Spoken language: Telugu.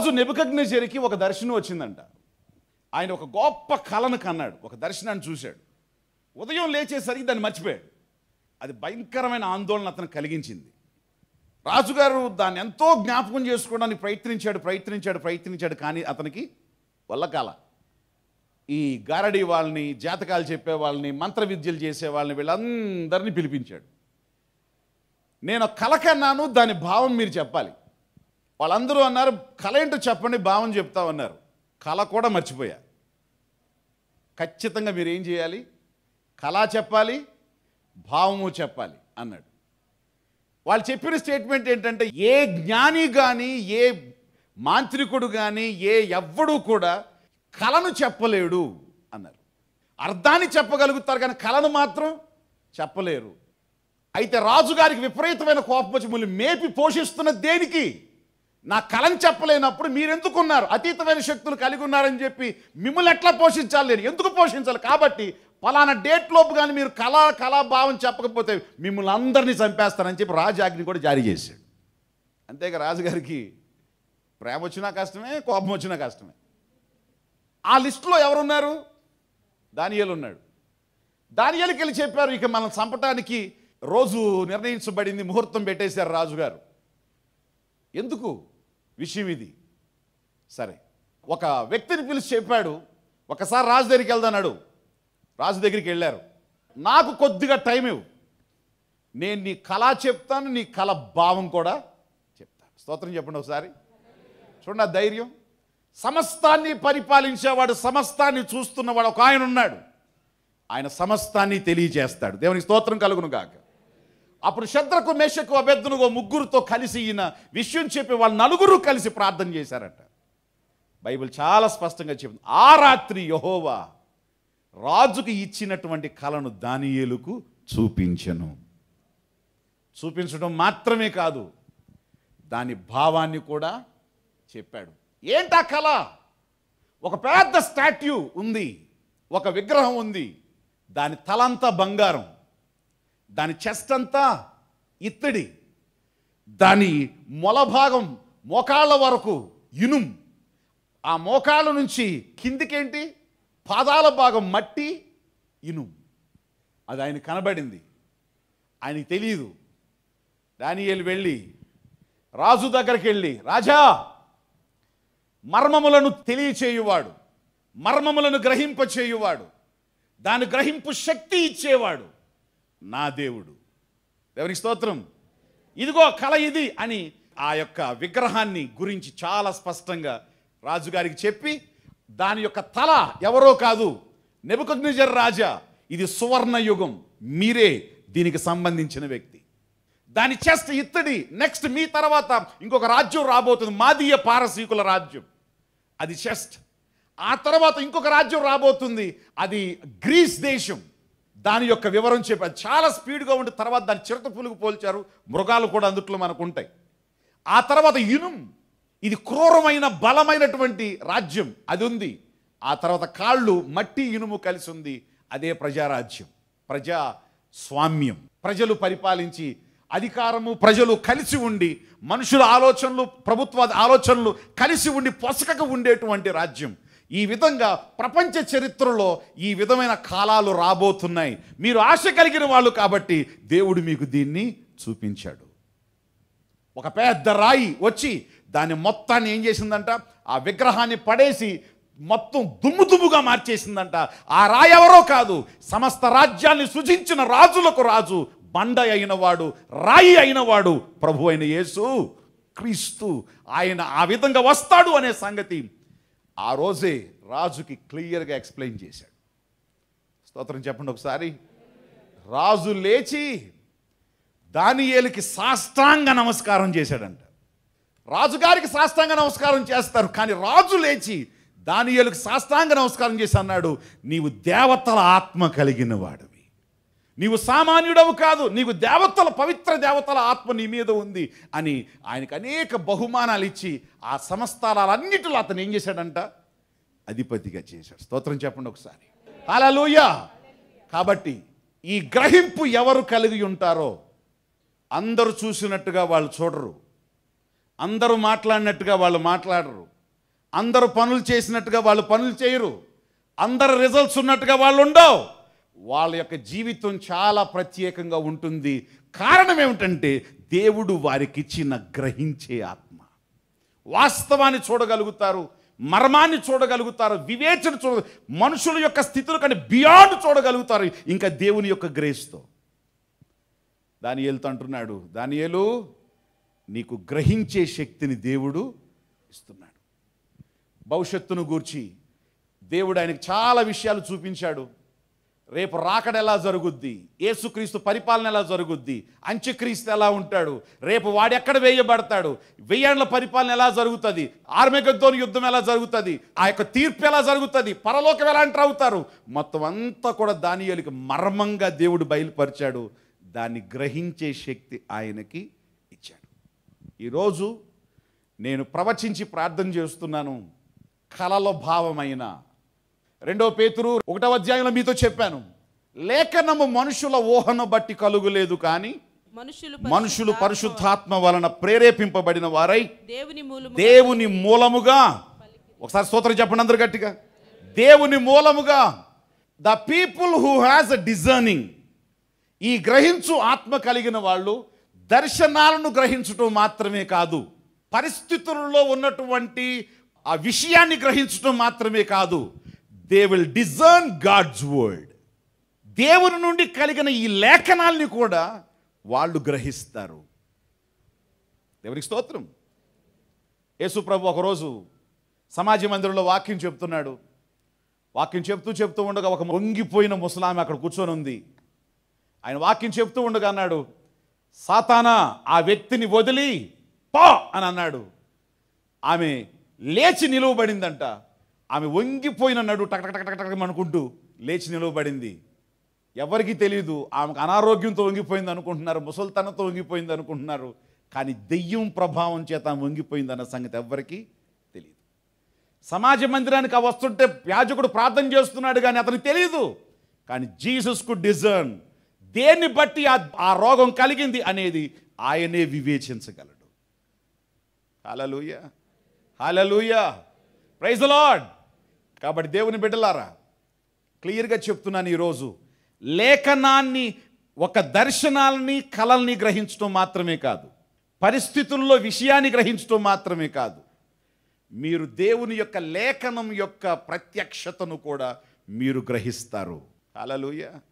రాజు నెబుకగ్నెజరికి ఒక దర్శనం వచ్చిందంట ఆయన ఒక గొప్ప కళను కన్నాడు ఒక దర్శనాన్ని చూశాడు ఉదయం లేచేసరికి దాన్ని మర్చిపోయాడు అది భయంకరమైన ఆందోళన అతను కలిగించింది రాజుగారు దాన్ని ఎంతో జ్ఞాపకం చేసుకోవడానికి ప్రయత్నించాడు ప్రయత్నించాడు ప్రయత్నించాడు కానీ అతనికి వల్ల కాల ఈ గారడి వాళ్ళని జాతకాలు చెప్పే వాళ్ళని మంత్ర విద్యలు చేసే వాళ్ళని వీళ్ళందరినీ పిలిపించాడు నేను కల కన్నాను దాని భావం మీరు చెప్పాలి వాళ్ళందరూ అన్నారు కళ ఏంటో చెప్పండి భావం చెప్తామన్నారు కళ కూడా మర్చిపోయా ఖచ్చితంగా మీరు ఏం చేయాలి కళ చెప్పాలి భావము చెప్పాలి అన్నాడు వాళ్ళు చెప్పిన స్టేట్మెంట్ ఏంటంటే ఏ జ్ఞాని కానీ ఏ మాంత్రికుడు కానీ ఏ ఎవ్వడు కూడా కళను చెప్పలేడు అన్నారు అర్థాన్ని చెప్పగలుగుతారు కానీ కళను మాత్రం చెప్పలేరు అయితే రాజుగారికి విపరీతమైన కోపం వచ్చి మిమ్మల్ని మేపి పోషిస్తున్న దేనికి నా కళను చెప్పలేనప్పుడు మీరెందుకున్నారు అతీతమైన శక్తులు కలిగి ఉన్నారని చెప్పి మిమ్మల్ని ఎట్లా పోషించాలి నేను ఎందుకు పోషించాలి కాబట్టి పలానా డేట్ లోపు కానీ మీరు కళా కళాభావం చెప్పకపోతే మిమ్మల్ని అందరినీ చంపేస్తారని చెప్పి రాజాజ్ఞ కూడా జారీ చేశాడు అంతేగా రాజుగారికి ప్రేమ వచ్చినా కష్టమే కోపం వచ్చినా కష్టమే ఆ లిస్టులో ఎవరున్నారు దానియేలు ఉన్నాడు దానియేలుకి వెళ్ళి చెప్పారు ఇక మనం చంపటానికి రోజు నిర్ణయించబడింది ముహూర్తం పెట్టేశారు రాజుగారు ఎందుకు విషయం ఇది సరే ఒక వ్యక్తిని పిలిచి చెప్పాడు ఒకసారి రాజు దగ్గరికి వెళ్దన్నాడు రాజు దగ్గరికి వెళ్ళారు నాకు కొద్దిగా టైం ఇవ్వు నేను నీ కళ చెప్తాను నీ కళ భావం కూడా చెప్తాను స్తోత్రం చెప్పండి ఒకసారి చూడండి ఆ ధైర్యం సమస్తాన్ని పరిపాలించేవాడు సమస్తాన్ని చూస్తున్నవాడు ఒక ఆయన ఉన్నాడు ఆయన సమస్తాన్ని తెలియజేస్తాడు దేవునికి స్తోత్రం కలుగును గాక అప్పుడు శత్రకు మేషకు అభ్యర్థునుగో ముగ్గురుతో కలిసి ఈయన విషయం చెప్పి వాళ్ళు నలుగురు కలిసి ప్రార్థన చేశారట బైబిల్ చాలా స్పష్టంగా చెప్పింది ఆ రాత్రి యహోవా రాజుకి ఇచ్చినటువంటి కళను దానియేలుకు చూపించను చూపించడం మాత్రమే కాదు దాని భావాన్ని కూడా చెప్పాడు ఏంటా కళ ఒక పెద్ద స్టాట్యూ ఉంది ఒక విగ్రహం ఉంది దాని తలంతా బంగారం దాని చెస్ట్ అంతా ఇత్తడి దాని మొల భాగం మోకాళ్ళ వరకు ఇనుం ఆ మోకాళ్ళ నుంచి కిందికేంటి పాదాల భాగం మట్టి ఇనుం అది ఆయన కనబడింది ఆయనకి తెలియదు దానియేలు వెళ్ళి రాజు దగ్గరికి వెళ్ళి రాజా మర్మములను తెలియచేయువాడు మర్మములను గ్రహింపచేయువాడు దాని గ్రహింపు శక్తి ఇచ్చేవాడు నా దేవుడు దేవునికి స్తోత్రం ఇదిగో కళ ఇది అని ఆ యొక్క విగ్రహాన్ని గురించి చాలా స్పష్టంగా రాజుగారికి చెప్పి దాని యొక్క తల ఎవరో కాదు నెబుకద్నిజర్ రాజా ఇది సువర్ణ యుగం మీరే దీనికి సంబంధించిన వ్యక్తి దాని చెస్ట్ ఇత్తడి నెక్స్ట్ మీ తర్వాత ఇంకొక రాజ్యం రాబోతుంది మాదీయ పారసీకుల రాజ్యం అది చెస్ట్ ఆ తర్వాత ఇంకొక రాజ్యం రాబోతుంది అది గ్రీస్ దేశం దాని యొక్క వివరం చెప్పి అది చాలా స్పీడ్గా ఉండి తర్వాత దాని చిరత పులుగు పోల్చారు మృగాలు కూడా అందుట్లో మనకు ఉంటాయి ఆ తర్వాత ఇనుం ఇది క్రూరమైన బలమైనటువంటి రాజ్యం అది ఉంది ఆ తర్వాత కాళ్ళు మట్టి ఇనుము కలిసి ఉంది అదే ప్రజారాజ్యం ప్రజా స్వామ్యం ప్రజలు పరిపాలించి అధికారము ప్రజలు కలిసి ఉండి మనుషుల ఆలోచనలు ప్రభుత్వ ఆలోచనలు కలిసి ఉండి పొసకక ఉండేటువంటి రాజ్యం ఈ విధంగా ప్రపంచ చరిత్రలో ఈ విధమైన కాలాలు రాబోతున్నాయి మీరు ఆశ కలిగిన వాళ్ళు కాబట్టి దేవుడు మీకు దీన్ని చూపించాడు ఒక పెద్ద రాయి వచ్చి దాన్ని మొత్తాన్ని ఏం చేసిందంట ఆ విగ్రహాన్ని పడేసి మొత్తం దుమ్ము దుమ్ముగా మార్చేసిందంట ఆ రాయి ఎవరో కాదు సమస్త రాజ్యాన్ని సృజించిన రాజులకు రాజు బండ అయినవాడు రాయి అయినవాడు ప్రభు అయిన యేసు క్రీస్తు ఆయన ఆ విధంగా వస్తాడు అనే సంగతి ఆ రోజే రాజుకి క్లియర్గా ఎక్స్ప్లెయిన్ చేశాడు స్తోత్రం చెప్పండి ఒకసారి రాజు లేచి దానియేలుకి సాష్టాంగ నమస్కారం చేశాడంట రాజుగారికి సాష్టాంగ నమస్కారం చేస్తారు కానీ రాజు లేచి దానియేలుకి సాష్టాంగ నమస్కారం చేసి అన్నాడు నీవు దేవతల ఆత్మ కలిగిన వాడివి నీవు సామాన్యుడవు కాదు నీకు దేవతల పవిత్ర దేవతల ఆత్మ నీ మీద ఉంది అని ఆయనకు అనేక బహుమానాలు ఇచ్చి ఆ సంస్థానాలన్నిటిలో అతను ఏం చేశాడంట అధిపతిగా చేశాడు స్తోత్రం చెప్పండి ఒకసారి హల్లెలూయా కాబట్టి ఈ గ్రహింపు ఎవరు కలిగి ఉంటారో అందరూ చూసినట్టుగా వాళ్ళు చూడరు అందరూ మాట్లాడినట్టుగా వాళ్ళు మాట్లాడరు అందరూ పనులు చేసినట్టుగా వాళ్ళు పనులు చేయరు అందరు రిజల్ట్స్ ఉన్నట్టుగా వాళ్ళు ఉండవు వాళ్ళ యొక్క జీవితం చాలా ప్రత్యేకంగా ఉంటుంది కారణం ఏమిటంటే దేవుడు వారికి ఇచ్చిన గ్రహించే ఆత్మ వాస్తవాన్ని చూడగలుగుతారు మర్మాన్ని చూడగలుగుతారు వివేచన చూడ మనుషుల యొక్క స్థితుల కంటే బియాండ్ చూడగలుగుతారు ఇంకా దేవుని యొక్క గ్రేస్తో దానియేలుతో అంటున్నాడు దానియేలు నీకు గ్రహించే శక్తిని దేవుడు ఇస్తున్నాడు భవిష్యత్తును గూర్చి దేవుడు ఆయనకు చాలా విషయాలు చూపించాడు రేపు రాకడ ఎలా జరుగుద్ది యేసుక్రీస్తు పరిపాలన ఎలా జరుగుద్ది అంత్యక్రీస్తు ఎలా ఉంటాడు రేపు వాడు ఎక్కడ వేయబడతాడు వెయ్యేండ్ల పరిపాలన ఎలా జరుగుతుంది ఆర్మేగద్దోని యుద్ధం ఎలా జరుగుతుంది ఆ యొక్క తీర్పు ఎలా జరుగుతుంది పరలోకం ఎలా ఎంటర్ అవుతారు మొత్తం అంతా కూడా దానియేలుకి మర్మంగా దేవుడు బయలుపరిచాడు దాన్ని గ్రహించే శక్తి ఆయనకి ఇచ్చాడు ఈరోజు నేను ప్రవచించి ప్రార్థన చేస్తున్నాను కలలో భావమైన రెండో పేతురు ఒకటవ అధ్యాయంలో మీతో చెప్పాను లేఖనము మనుషుల ఊహను బట్టి కలుగులేదు కానీ మనుషులు మనుషులు పరిశుద్ధాత్మ వలన ప్రేరేపింపబడిన వారై దేవుని మూలము దేవుని మూలముగా ఒకసారి స్తోత్రం చెప్పండి అందరు గట్టిగా దేవుని మూలముగా the people who has a discerning ఈ గ్రహించు ఆత్మ కలిగిన వాళ్ళు దర్శనాలను గ్రహించటం మాత్రమే కాదు పరిస్థితులలో ఉన్నటువంటి ఆ విషయాన్ని గ్రహించటం మాత్రమే కాదు they will discern God's word దేవుని నుండి కలిగిన ఈ లేఖనాల్ని కూడా వాళ్ళు గ్రహిస్తారు దేవునికి స్తోత్రం యేసు ప్రభు ఒకరోజు సమాజ మందిరంలో వాక్యం చెప్తున్నాడు వాక్యం చెప్తూ చెప్తూ ఉండగా ఒక వంగిపోయిన ముసలామె అక్కడ కూర్చొని ఉంది ఆయన వాక్యం చెప్తూ ఉండగా అన్నాడు సాతానా ఆ వ్యక్తిని వదిలి పా అని అన్నాడు ఆమె లేచి నిలువబడిందంట ఆమె వంగిపోయిన నడు టక్ టక్ టక్ టక్ టక్ అనుకుంటూ లేచి నిలువబడింది ఎవరికి తెలియదు ఆమెకు అనారోగ్యంతో వంగిపోయింది అనుకుంటున్నారు ముసల్తనంతో వంగిపోయింది అనుకుంటున్నారు కానీ దెయ్యం ప్రభావం చేత ఆమె వంగిపోయింది అన్న సంగతి ఎవ్వరికీ తెలియదు సమాజ మందిరానికి ఆ వస్తుంటే యాజకుడు ప్రార్థన చేస్తున్నాడు కానీ అతనికి తెలియదు కానీ జీసస్కు డిజర్న్ దేన్ని బట్టి ఆ ఆ రోగం కలిగింది అనేది ఆయనే వివేచించగలడు హలలుయ హలలుయ ప్రైజ్ లార్డ్ కాబట్టి దేవుని బిడ్డలారా క్లియర్గా చెప్తున్నాను ఈరోజు లేఖనాన్ని ఒక దర్శనాలని కళల్ని గ్రహించడం మాత్రమే కాదు పరిస్థితుల్లో విషయాన్ని గ్రహించడం మాత్రమే కాదు మీరు దేవుని యొక్క లేఖనం యొక్క ప్రత్యక్షతను కూడా మీరు గ్రహిస్తారు హల్లెలూయా